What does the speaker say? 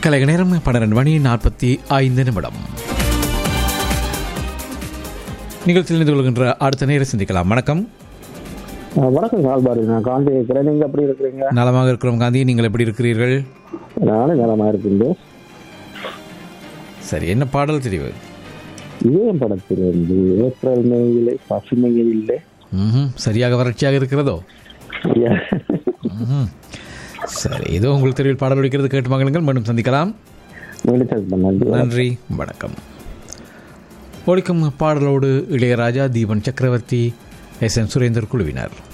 கலைக நேரம் பன்னிரண்டு மணி நாற்பத்தி ஐந்து நிமிடம் நிகழ்ச்சியில் இணைந்து கொள்கின்ற அடுத்த நேரம் சிந்திக்கலாம் வணக்கம் அஹ் வணக்கம் கால்பாரி நான் காந்தி இருக்கிறேன் நீங்க எப்படி இருக்கிறீங்க நலமாக இருக்கிறோம் காந்தி நீங்கள் எப்படி இருக்கிறீர்கள் நானும் நலமா இருக்கின்றேன் சரி என்ன பாடல் தெரிவு இதயம் படத்திலிருந்து ஏப்ரல் மேயிலே பசுமையில் இல்லை ம்ஹும். சரியாக வறட்சியாக இருக்கிறதோ ம்ஹும். சரி ஏதோ உங்கள் தெருவில் பாடல் ஒழிக்கிறது கேட்டு மகளுங்கள் மீண்டும் சந்திக்கலாம் மீண்டும் நன்றி நன்றி வணக்கம் ஒழிக்கும் பாடலோடு இளையராஜா தீபன் சக்கரவர்த்தி எஸ் என் சுரேந்தர் குழுவினர்